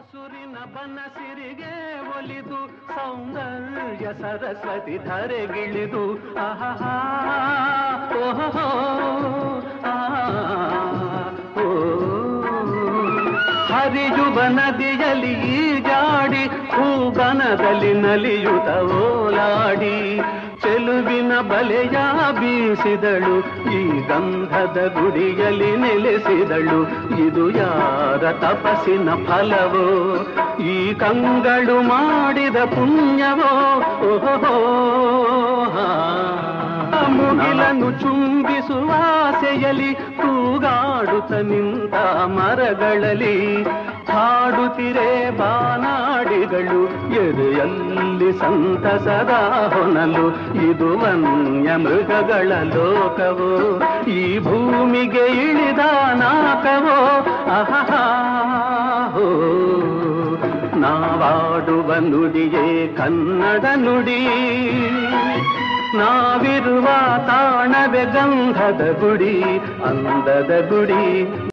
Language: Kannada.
ಹಸುರಿನ ಬನಸಿರಿಗೆ ಒಲಿದು ಸೌಂದರ್ಯ ಸರಸ್ವತಿ ಧರೆಗಿಳಿದು ಆಹಾ ಓಹೋ ಓ ಹರಿಯುವ ನದಿಯಲ್ಲಿ ಈಜಾಡಿ ಹೂಗನದಲ್ಲಿ ನಲಿಯುತ ಓಲಾಡಿ ಚೆಲುವಿನ ಬಲೆಯ ಬೀಸಿದಳು ಈ ಗಂಧದ ಗುಡಿಯಲ್ಲಿ ನೆಲೆಸಿದಳು ಇದು ಯಾರ ತಪಸ್ಸಿನ ಫಲವೋ ಈ ಕಂಗಳು ಮಾಡಿದ ಪುಣ್ಯವೋ ಓಹೋ ಮುಗಿಲನ್ನು ಚುಂಬಿಸುವ ಆಸೆಯಲಿ ತೂಗಾಡುತ್ತ ನಿಂತ ಮರಗಳಲ್ಲಿ ಹಾಡುತ್ತಿರೆ ಬಾನಾಡಿಗಳು ಎದೆಯಲ್ಲಿ ಸಂತಸದ ಹೊನಲು ಇದು ವನ್ಯ ಮೃಗಗಳ ಲೋಕವೋ ಈ ಭೂಮಿಗೆ ಇಳಿದ ನಾಕವೋ ಅಹಹಾ ಹೋ ನಾವಾಡುವ ನುಡಿಯೇ ಕನ್ನಡ ನುಡಿ ನಾವಿರುವ ತಾಣವೇ ಗಂಧದ ಗುಡಿ ಅಂದದ ಗುಡಿ